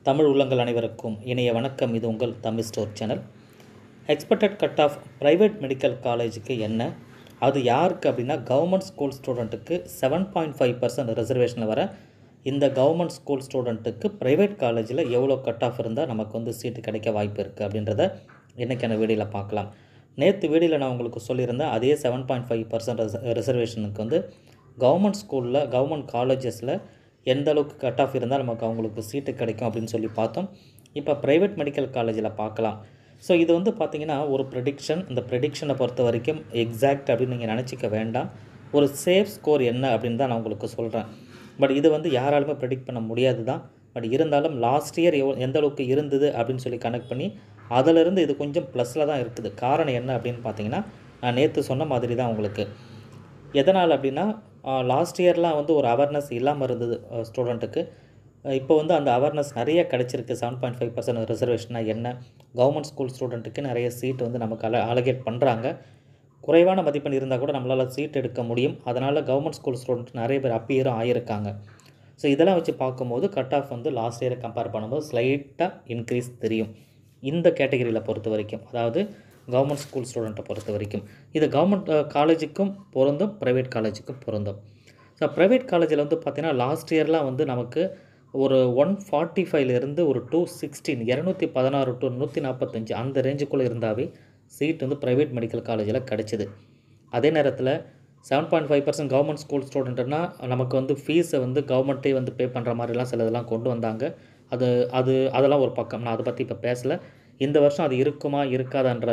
தமிழ் உள்ளங்கள் அனைவருக்கும் இணைய வணக்கம் இது உங்கள் Tamil store channel expected cut off private medical காலேஜுக்கு என்ன அது யாருக்கு அப்படின்னா கவர்மெண்ட் ஸ்கூல் ஸ்டூடெண்ட்டுக்கு செவன் பாயிண்ட் ஃபைவ் பர்சன்ட் ரிசர்வேஷனில் வர இந்த கவர்மெண்ட் ஸ்கூல் ஸ்டூடெண்ட்டுக்கு ப்ரைவேட் காலேஜில் எவ்வளோ கட் ஆஃப் இருந்தால் நமக்கு வந்து சீட்டு கிடைக்க வாய்ப்பு இருக்குது அப்படின்றத இன்றைக்கான வீடியோவில் பார்க்கலாம் நேற்று வீடியோவில் நான் உங்களுக்கு சொல்லியிருந்தேன் அதே செவன் பாயிண்ட் ஃபைவ் பர்சன்ட் ரிசர்வேஷனுக்கு வந்து கவர்மெண்ட் ஸ்கூலில் கவர்மெண்ட் காலேஜஸில் எந்த அளவுக்கு கட் ஆஃப் இருந்தால் நமக்கு அவங்களுக்கு சீட்டு கிடைக்கும் அப்படின்னு சொல்லி பார்த்தோம் இப்போ ப்ரைவேட் மெடிக்கல் காலேஜில் பார்க்கலாம் ஸோ இது வந்து பார்த்திங்கன்னா ஒரு ப்ரெடிக்ஷன் இந்த ப்ரெடிக்ஷனை பொறுத்த வரைக்கும் எக்ஸாக்ட் அப்படின்னு நீங்கள் நினச்சிக்க வேண்டாம் ஒரு சேஃப் ஸ்கோர் என்ன அப்படின்னு தான் நான் உங்களுக்கு சொல்கிறேன் பட் இது வந்து யாராலுமே ப்ரெடிக்ட் பண்ண முடியாது தான் பட் இருந்தாலும் லாஸ்ட் இயர் எவ் எந்த அளவுக்கு இருந்தது அப்படின்னு சொல்லி கனெக்ட் பண்ணி அதிலிருந்து இது கொஞ்சம் ப்ளஸில் தான் இருக்குது காரணம் என்ன அப்படின்னு பார்த்தீங்கன்னா நான் நேற்று சொன்ன மாதிரி தான் உங்களுக்கு எதனால் அப்படின்னா லாஸ்ட் இயர்லாம் வந்து ஒரு அவேர்னஸ் இல்லாமல் இருந்தது ஸ்டூடெண்ட்டுக்கு இப்போ வந்து அந்த அவேர்னஸ் நிறைய கிடச்சிருக்கு செவன் பாயிண்ட் ஃபைவ் பர்சன்ட் ரிசர்வேஷனாக என்ன கவர்மெண்ட் ஸ்கூல் ஸ்டூடெண்ட்டுக்கு நிறைய சீட் வந்து நமக்கு அல அலகேட் பண்ணுறாங்க குறைவான மதிப்பெண் இருந்தால் கூட நம்மளால் சீட் எடுக்க முடியும் அதனால் கவர்மெண்ட் ஸ்கூல் ஸ்டூடெண்ட் நிறைய பேர் அப்பியரும் ஆகியிருக்காங்க ஸோ இதெல்லாம் வச்சு பார்க்கும்போது கட் ஆஃப் வந்து லாஸ்ட் இயரை கம்பேர் பண்ணும்போது ஸ்லைட்டாக இன்க்ரீஸ் தெரியும் இந்த கேட்டகரியில் பொறுத்த வரைக்கும் அதாவது கவர்மெண்ட் ஸ்கூல் ஸ்டூடெண்ட்டை பொறுத்த வரைக்கும் இது கவர்மெண்ட் காலேஜுக்கும் பொருந்தும் ப்ரைவேட் காலேஜுக்கும் பொருந்தும் ஸோ ப்ரைவேட் காலேஜில் வந்து பார்த்திங்கன்னா லாஸ்ட் இயர்லாம் வந்து நமக்கு ஒரு ஒன் ஃபார்ட்டி ஃபைவ்லேருந்து ஒரு டூ சிக்ஸ்டீன் இரநூத்தி பதினாறு டு நூற்றி நாற்பத்தஞ்சு அந்த ரேஞ்சுக்குள்ளே இருந்தாவே சீட் வந்து ப்ரைவேட் மெடிக்கல் காலேஜில் கிடச்சிது அதே நேரத்தில் seven point five percent government school ஸ்டூடெண்ட்னா நமக்கு வந்து ஃபீஸை வந்து கவர்மெண்ட்டே வந்து பே பண்ணுற மாதிரிலாம் சில இதெல்லாம் கொண்டு வந்தாங்க அது அது அதெல்லாம் ஒரு பக்கம் நான் அதை பற்றி இப்போ பேசலை இந்த வருஷம் அது இருக்குமா இருக்காதான்ற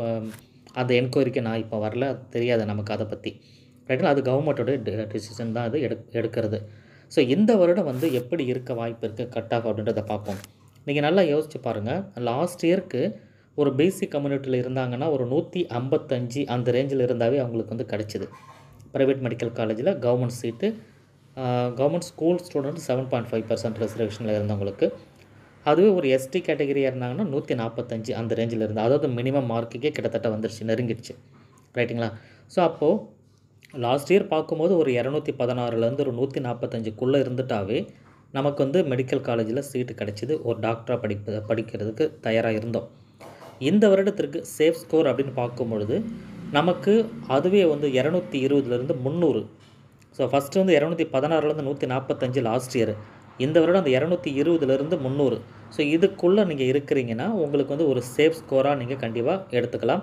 அந்த என்கொயரிக்கு நான் இப்போ வரல அது தெரியாது நமக்கு அதை பற்றி ரைட்டுங்களா அது கவர்மெண்ட்டோட டிசிஷன் தான் அது எடு எடுக்கிறது ஸோ இந்த வருடம் வந்து எப்படி இருக்க வாய்ப்பு இருக்குது கட் ஆஃப் அப்படின்றத பார்ப்போம் நீங்கள் நல்லா யோசிச்சு பாருங்கள் லாஸ்ட் இயர்க்கு ஒரு பேசிக் கம்யூனிட்டியில் இருந்தாங்கன்னா ஒரு நூற்றி ஐம்பத்தஞ்சு அந்த ரேஞ்சில் இருந்தாவே அவங்களுக்கு வந்து கிடச்சிது ப்ரைவேட் மெடிக்கல் காலேஜில் government seat government school student seven point five percent ரிசர்வேஷனில் இருந்தவங்களுக்கு அதுவே ஒரு எஸ்டி கேட்டகரியாக இருந்தாங்கன்னா நூற்றி நாற்பத்தஞ்சு அந்த ரேஞ்சில் இருந்து அதாவது மினிமம் மார்க்குக்கே கிட்டத்தட்ட வந்துருச்சு நெருங்கிடுச்சு ரைட்டுங்களா ஸோ அப்போது லாஸ்ட் இயர் பார்க்கும்போது ஒரு இரநூத்தி பதினாறுலேருந்து ஒரு நூற்றி நாற்பத்தஞ்சுக்குள்ளே இருந்துட்டாவே நமக்கு வந்து மெடிக்கல் காலேஜில் சீட்டு கிடச்சிது ஒரு டாக்டராக படிப்பு படிக்கிறதுக்கு தயாராக இருந்தோம் இந்த வருடத்திற்கு சேஃப் ஸ்கோர் அப்படின்னு பார்க்கும்பொழுது நமக்கு அதுவே வந்து இரநூத்தி இருபதுலேருந்து முந்நூறு ஸோ ஃபஸ்ட்டு வந்து இரநூத்தி பதினாறுலேருந்து நூற்றி நாற்பத்தஞ்சு லாஸ்ட் இயர் இந்த வருடம் அந்த இரநூத்தி இருபதுலேருந்து முந்நூறு ஸோ இதுக்குள்ளே நீங்கள் இருக்கிறீங்கன்னா உங்களுக்கு வந்து ஒரு சேஃப் ஸ்கோராக நீங்கள் கண்டிப்பாக எடுத்துக்கலாம்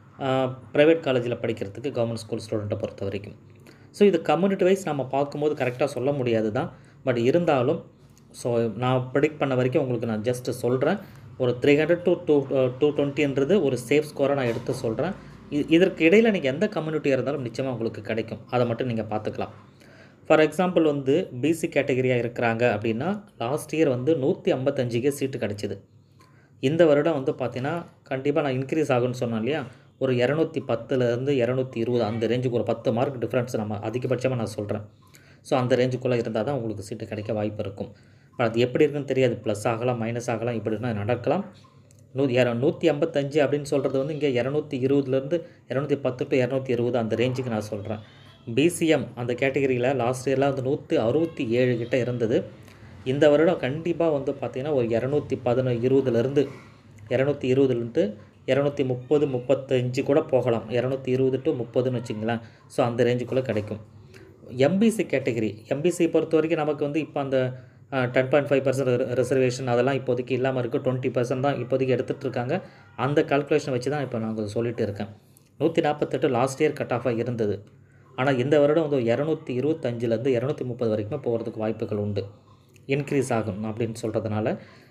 ப்ரைவேட் காலேஜில் படிக்கிறதுக்கு கவர்மெண்ட் ஸ்கூல் ஸ்டூடெண்ட்டை பொறுத்த வரைக்கும் ஸோ இது கம்யூனிட்டி வைஸ் நம்ம பார்க்கும்போது கரெக்டாக சொல்ல முடியாது தான் பட் இருந்தாலும் ஸோ நான் ப்ரிடிக்ட் பண்ண வரைக்கும் உங்களுக்கு நான் ஜஸ்ட்டு சொல்கிறேன் ஒரு three hundred to two two டுவெண்ட்டின்றது ஒரு சேஃப் ஸ்கோராக நான் எடுத்து சொல்கிறேன் இது இதற்கு இடையில் நீங்கள் எந்த கம்யூனிட்டியாக இருந்தாலும் நிச்சயமாக உங்களுக்கு கிடைக்கும் அதை மட்டும் நீங்கள் பார்த்துக்கலாம் ஃபார் எக்ஸாம்பிள் வந்து பிசி கேட்டகரியாக இருக்கிறாங்க அப்படின்னா லாஸ்ட் இயர் வந்து நூற்றி ஐம்பத்தஞ்சுக்கே சீட்டு கிடச்சிது இந்த வருடம் வந்து பார்த்தீங்கன்னா கண்டிப்பாக நான் இன்க்ரீஸ் ஆகும்னு சொன்னேன் இல்லையா ஒரு இரநூத்தி பத்துலேருந்து இரநூத்தி இருபது அந்த ரேஞ்சுக்கு ஒரு பத்து மார்க் டிஃப்ரென்ஸ் நம்ம அதிகபட்சமாக நான் சொல்கிறேன் ஸோ அந்த ரேஞ்சுக்குள்ளே இருந்தால் தான் உங்களுக்கு சீட்டு கிடைக்க வாய்ப்பு இருக்கும் பட் அது எப்படி இருக்குன்னு தெரியாது ப்ளஸ் ஆகலாம் மைனஸ் ஆகலாம் இப்படினா நடக்கலாம் நூ இர நூற்றி ஐம்பத்தஞ்சு அப்படின்னு சொல்கிறது வந்து இங்கே இரநூத்தி இருபதுலேருந்து இரநூத்தி பத்து டு இரநூத்தி இருபது அந்த ரேஞ்சுக்கு நான் சொல்கிறேன் பிசிஎம் அந்த கேட்டகரியில் லாஸ்ட் இயரில் வந்து நூற்றி அறுபத்தி ஏழு கிட்ட இருந்தது இந்த வருடம் கண்டிப்பாக வந்து பார்த்திங்கன்னா ஒரு இரநூத்தி பதினொன்று இருபதுலேருந்து இரநூத்தி இருபதுலேருந்து இரநூத்தி முப்பது முப்பத்தஞ்சு கூட போகலாம் இரநூத்தி இருபது டு முப்பதுன்னு வச்சுங்களேன் ஸோ அந்த ரேஞ்சுக்குள்ளே கிடைக்கும் எம்பிசி கேட்டகரி எம்பிசி பொறுத்த வரைக்கும் நமக்கு வந்து இப்போ அந்த ten point five percent reservation அதெல்லாம் இப்போதைக்கு இல்லாமல் இருக்குது டுவெண்ட்டி பர்சன்ட் தான் இப்போதைக்கு எடுத்துகிட்டு இருக்காங்க அந்த கால்குலேஷன் வச்சு தான் இப்போ நான் உங்களுக்கு சொல்லிட்டு இருக்கேன் நூற்றி நாற்பத்தெட்டு லாஸ்ட் இயர் கட் ஆஃபாக இருந்தது ஆனால் இந்த வருடம் வந்து இரநூத்தி இருபத்தஞ்சிலேருந்து இரநூத்தி முப்பது வரைக்குமே போகிறதுக்கு வாய்ப்புகள் உண்டு இன்க்ரீஸ் ஆகும் அப்படின்னு சொல்கிறதுனால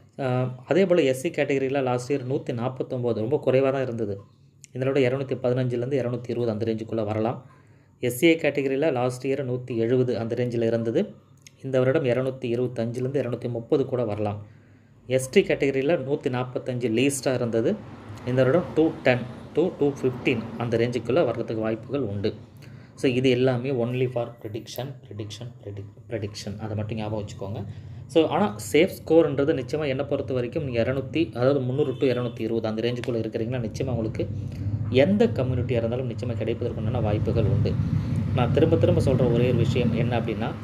அதே போல் எஸ்சி கேட்டகரியில் லாஸ்ட் இயர் நூற்றி நாற்பத்தொம்போது ரொம்ப குறைவாக தான் இருந்தது இதனோட இரநூத்தி பதினஞ்சுலேருந்து இரநூத்தி இருபது அந்த ரேஞ்சுக்குள்ளே வரலாம் எஸ்சிஐ கேட்டகரியில் லாஸ்ட் இயர் நூற்றி எழுபது அந்த ரேஞ்சில் இருந்தது இந்த வருடம் இரநூத்தி இருபத்தஞ்சிலேருந்து இரநூத்தி முப்பது கூட வரலாம் எஸ்டி கேட்டகரியில் நூற்றி நாற்பத்தஞ்சு லீஸ்ட்டாக இருந்தது இந்த வருடம் two ten to two fifteen அந்த ரேஞ்சுக்குள்ளே வர்றதுக்கு வாய்ப்புகள் உண்டு ஸோ இது எல்லாமே only for prediction prediction predict prediction அதை மட்டும் ஞாபகம் வச்சுக்கோங்க ஸோ ஆனால் சேஃப் ஸ்கோர்ன்றது நிச்சயமாக என்னை பொறுத்த வரைக்கும் நீங்கள் இரநூத்தி அதாவது முந்நூறு டு இரநூத்தி இருபது அந்த ரேஞ்சுக்குள்ளே இருக்கிறீங்கன்னா நிச்சயமாக உங்களுக்கு எந்த கம்யூனிட்டியாக இருந்தாலும் நிச்சயமாக கிடைப்பதற்குண்டான வாய்ப்புகள் உண்டு நான் திரும்ப திரும்ப சொல்கிற ஒரே ஒரு விஷயம் என்ன அப்படின்னா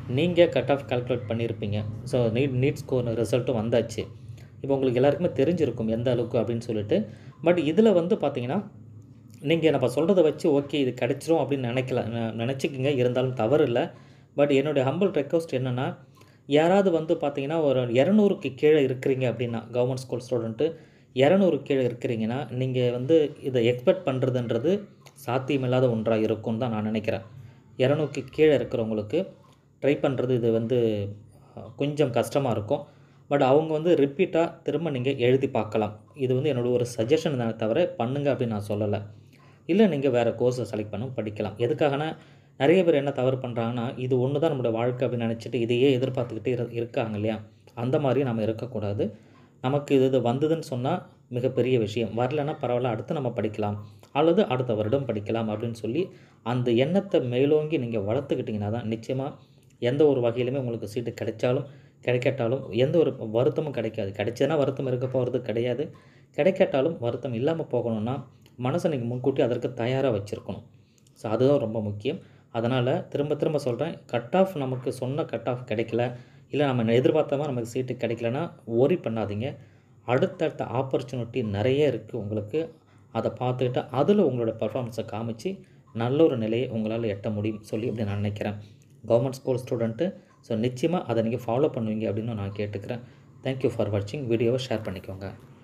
நீங்கள் கட் ஆஃப் கால்குலேட் பண்ணியிருப்பீங்க ஸோ நீட் நீட் ஸ்கோர் ரிசல்ட்டும் வந்தாச்சு இப்போ உங்களுக்கு எல்லாருக்குமே தெரிஞ்சிருக்கும் எந்த அளவுக்கு அப்படின்னு சொல்லிட்டு பட் இதில் வந்து பார்த்தீங்கன்னா நீங்கள் நம்ம சொல்கிறத வச்சு ஓகே இது கிடைச்சிரும் அப்படின்னு நினைக்கல ந- நினச்சிக்கிங்க இருந்தாலும் தவறு இல்லை பட் என்னுடைய ஹம்பிள் ரெக்வஸ்ட் என்னென்னா யாராவது வந்து பார்த்தீங்கன்னா ஒரு இரநூறுக்கு கீழே இருக்கிறீங்க அப்படின்னா கவர்மெண்ட் ஸ்கூல் ஸ்டூடெண்ட்டு இரநூறு கீழே இருக்கிறீங்கன்னா நீங்கள் வந்து இதை எக்ஸ்பெக்ட் பண்ணுறதுன்றது சாத்தியமில்லாத ஒன்றாக இருக்கும்னு தான் நான் நினைக்கிறேன் இரநூறுக்கு கீழே இருக்கிறவங்களுக்கு ட்ரை பண்ணுறது இது வந்து அஹ், கொஞ்சம் கஷ்டமாக இருக்கும் பட் அவங்க வந்து ரிப்பீட்டாக திரும்ப நீங்கள் எழுதி பார்க்கலாம் இது வந்து என்னோட ஒரு சஜஷன் தானே தவிர பண்ணுங்க அப்படின்னு நான் சொல்லலை இல்லை நீங்கள் வேறு கோர்ஸை செலக்ட் பண்ண படிக்கலாம் எதுக்காகனா நிறைய பேர் என்ன தவறு பண்ணுறாங்கன்னா இது ஒன்று தான் நம்மளோட வாழ்க்கை அப்படின்னு நினச்சிட்டு இதையே எதிர்பார்த்துக்கிட்டு இரு இருக்காங்க இல்லையா அந்த மாதிரி நம்ம இருக்கக்கூடாது நமக்கு இது இது வந்ததுன்னு சொன்னால் மிகப்பெரிய விஷயம் வரலைன்னா பரவாயில்ல அடுத்து நம்ம படிக்கலாம் அல்லது அடுத்த வருடம் படிக்கலாம் அப்படின்னு சொல்லி அந்த எண்ணத்தை மேலோங்கி நீங்கள் வளர்த்துக்கிட்டிங்கன்னா தான் நிச்சயமாக எந்த ஒரு வகையிலுமே உங்களுக்கு சீட்டு கிடைச்சாலும் கிடைக்காட்டாலும் எந்த ஒரு வருத்தமும் கிடைக்காது கிடைச்சதுன்னா வருத்தம் இருக்க போகிறது கிடையாது கிடைக்காட்டாலும் வருத்தம் இல்லாமல் போகணும்னா மனசை நீங்கள் முன்கூட்டி அதற்கு தயாராக வச்சுருக்கணும் ஸோ அதுதான் ரொம்ப முக்கியம் அதனால் திரும்ப திரும்ப சொல்கிறேன் கட் ஆஃப் நமக்கு சொன்ன கட் ஆஃப் கிடைக்கல இல்லை நம்ம எதிர்பார்த்த மாதிரி நமக்கு சீட்டு கிடைக்கலனா worry பண்ணாதீங்க அடுத்தடுத்த ஆப்பர்ச்சுனிட்டி நிறைய இருக்குது உங்களுக்கு அதை பார்த்துக்கிட்டு அதில் உங்களோட பர்ஃபார்மன்ஸை காமிச்சு நல்ல ஒரு நிலையை உங்களால் எட்ட முடியும் சொல்லி அப்படி நான் நினைக்கிறேன் கவர்மெண்ட் ஸ்கூல் ஸ்டூடெண்ட்டு ஸோ நிச்சயமாக அதை நீங்கள் ஃபாலோ பண்ணுவீங்க அப்படின்னு நான் கேட்டுக்கிறேன் தேங்க்யூ ஃபார் வாட்சிங் வீடியோவை ஷேர் பண்ணிக்கோங்க